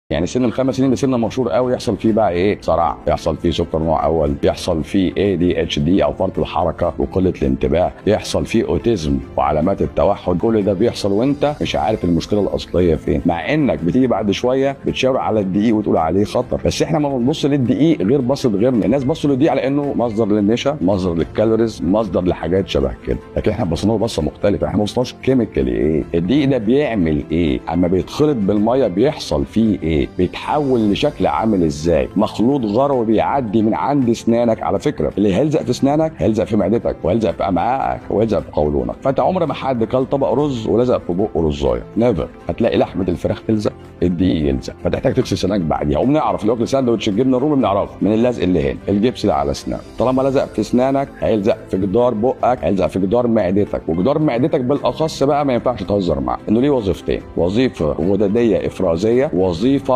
يعني سن الخمس سنين ده سن مشهور قوي يحصل فيه بقى ايه صرع يحصل فيه سكر نوع اول يحصل فيه اي دي اتش دي او فرط الحركه وقله الانتباه يحصل فيه اوتيزم وعلامات التوحد كل ده بيحصل وانت مش عارف المشكله الاصليه فين مع انك بتيجي بعد شويه بتشاور على الدقيق وتقول عليه خطر بس احنا ما بنبص للدقيق غير بصه غيرنا الناس بصوا للدقيق على انه مصدر للنشا مصدر للكالوريز مصدر لحاجات شبه كده لكن احنا بصينا له بصه مختلفه احنا ما بصناش كيميكالي ايه الدقيق ده بيعمل ايه اما بيتخلط بالميه بيحصل فيه ايه بيتحول لشكل عامل ازاي مخلوط غروي بيعدي من عند اسنانك على فكره اللي هيلزق في اسنانك هيلزق في معدتك وهيلزق في امعائك وهيلزق في قولونك فانت عمر ما حد كل طبق رز ولزق في بقه رزايه نيفر هتلاقي لحمه الفراخ تلزق الدقيق يلزق فتحتاج تغسل سنانك بعديها وبنعرف لو اكل ساندوتش الجبنه الرومي بنعرفه من اللزق اللي هنا الجبس اللي على اسنانك طالما لزق في اسنانك هيلزق في جدار بقك هيلزق في جدار معدتك وجدار معدتك بالاخص بقى ما ينفعش تهزر معاه انه ليه وظيفتين وظيفه غدديه افرازيه وظيفه